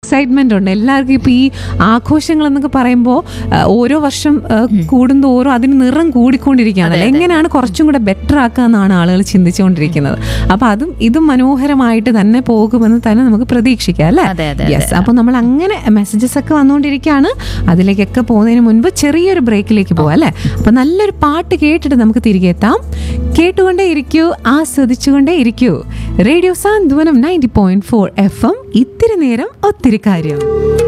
excitement ഉണ്ട് എല്ലാവർക്കും ഇപ്പൊ ഈ ആഘോഷങ്ങൾ എന്നൊക്കെ പറയുമ്പോൾ ഓരോ വർഷം ആ, കൂടുന്തോറും അതിന് നിറം കൂടിക്കൊണ്ടിരിക്കുകയാണല്ലോ എങ്ങനെയാണ് കുറച്ചും കൂടെ ബെറ്റർ ആക്കുക എന്നാണ് ആളുകൾ ചിന്തിച്ചുകൊണ്ടിരിക്കുന്നത് അപ്പൊ അതും ഇതും മനോഹരമായിട്ട് തന്നെ പോകുമെന്ന് തന്നെ നമുക്ക് പ്രതീക്ഷിക്കാം അല്ലേ അതെ, അതെ, യെസ് അപ്പോൾ നമ്മൾ അങ്ങനെ മെസ്സേജസ് ഒക്കെ വന്നുകൊണ്ടിരിക്കുകയാണ് അതിലേക്കൊക്കെ പോകുന്നതിന് മുൻപ് ചെറിയൊരു ബ്രേക്കിലേക്ക് പോവാം അല്ലേ അപ്പൊ നല്ലൊരു പാട്ട് കേട്ടിട്ട് നമുക്ക് തിരികെ എത്താം കേട്ടുകൊണ്ടേ ഇരിക്കൂ ആസ്വദിച്ചുകൊണ്ടേ ഇരിക്കൂ radio Santhwanam ninety point four F M ഇത്തിരി നേരം ഒത്തിരി കാര്യം